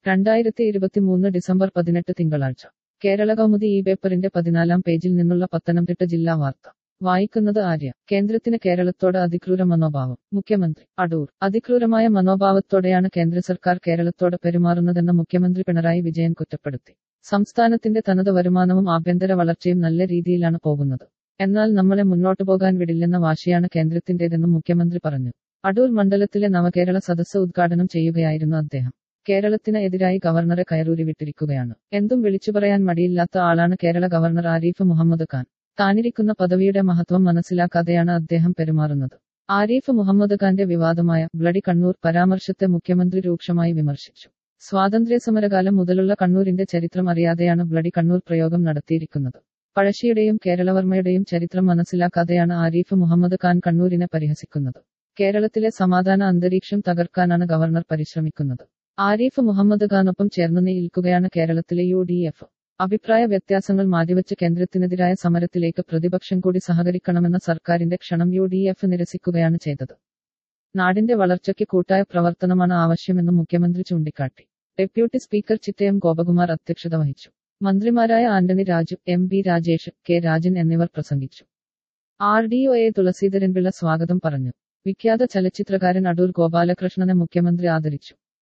രണ്ടായിരത്തി ഇരുപത്തിമൂന്ന് ഡിസംബർ പതിനെട്ട് തിങ്കളാഴ്ച കേരള കൗമുദി ഈ പേപ്പറിന്റെ പതിനാലാം പേജിൽ നിന്നുള്ള പത്തനംതിട്ട ജില്ലാ വാർത്ത വായിക്കുന്നത് ആര്യ കേന്ദ്രത്തിന് കേരളത്തോട് അതിക്രൂര മനോഭാവം മുഖ്യമന്ത്രി അടൂർ അതിക്രൂരമായ മനോഭാവത്തോടെയാണ് കേന്ദ്ര സർക്കാർ കേരളത്തോട് പെരുമാറുന്നതെന്ന് മുഖ്യമന്ത്രി പിണറായി വിജയൻ കുറ്റപ്പെടുത്തി സംസ്ഥാനത്തിന്റെ തനത് വരുമാനവും ആഭ്യന്തര വളർച്ചയും നല്ല രീതിയിലാണ് പോകുന്നത് എന്നാൽ നമ്മളെ മുന്നോട്ടു പോകാൻ വിടില്ലെന്ന വാശിയാണ് കേന്ദ്രത്തിന്റേതെന്നും മുഖ്യമന്ത്രി പറഞ്ഞു അടൂർ മണ്ഡലത്തിലെ നവകേരള സദസ്സ് ഉദ്ഘാടനം ചെയ്യുകയായിരുന്നു അദ്ദേഹം കേരളത്തിന് എതിരായി ഗവർണറെ കയറൂരി വിട്ടിരിക്കുകയാണ് എന്തും വിളിച്ചു പറയാൻ മടിയില്ലാത്ത ആളാണ് കേരള ഗവർണർ ആരിഫ് മുഹമ്മദ് ഖാൻ താനിരിക്കുന്ന പദവിയുടെ മഹത്വം മനസ്സിലാക്കാതെയാണ് അദ്ദേഹം പെരുമാറുന്നത് ആരിഫ് മുഹമ്മദ് ഖാന്റെ വിവാദമായ ബ്ലഡി കണ്ണൂർ പരാമർശത്തെ മുഖ്യമന്ത്രി രൂക്ഷമായി വിമർശിച്ചു സ്വാതന്ത്ര്യ സമരകാലം മുതലുള്ള കണ്ണൂരിന്റെ ചരിത്രം അറിയാതെയാണ് ബ്ലഡി കണ്ണൂർ പ്രയോഗം നടത്തിയിരിക്കുന്നത് പഴശ്ശിയുടെയും കേരളവർമ്മയുടെയും ചരിത്രം മനസ്സിലാക്കാതെയാണ് ആരിഫ് മുഹമ്മദ് ഖാൻ കണ്ണൂരിനെ പരിഹസിക്കുന്നത് കേരളത്തിലെ സമാധാന അന്തരീക്ഷം തകർക്കാനാണ് ഗവർണർ പരിശ്രമിക്കുന്നത് ആരിഫ് മുഹമ്മദ് ഖാനൊപ്പം ചേർന്ന് നിൽക്കുകയാണ് കേരളത്തിലെ യു ഡി എഫ് അഭിപ്രായ വ്യത്യാസങ്ങൾ മാറ്റിവെച്ച് കേന്ദ്രത്തിനെതിരായ സമരത്തിലേക്ക് പ്രതിപക്ഷം കൂടി സഹകരിക്കണമെന്ന സർക്കാരിന്റെ ക്ഷണം യു ഡി എഫ് നിരസിക്കുകയാണ് ചെയ്തത് നാടിന്റെ വളർച്ചയ്ക്ക് കൂട്ടായ പ്രവർത്തനമാണ് ആവശ്യമെന്നും മുഖ്യമന്ത്രി ചൂണ്ടിക്കാട്ടി ഡെപ്യൂട്ടി സ്പീക്കർ ചിറ്റയം ഗോപകുമാർ അധ്യക്ഷത വഹിച്ചു മന്ത്രിമാരായ Antony Raju M B Rajesh K Rajan എന്നിവർ പ്രസംഗിച്ചു R D O A Thulaseedharan Pillai സ്വാഗതം പറഞ്ഞു വിഖ്യാത ചലച്ചിത്രകാരൻ അടൂർ ഗോപാലകൃഷ്ണനെ മുഖ്യമന്ത്രി ആദരിച്ചു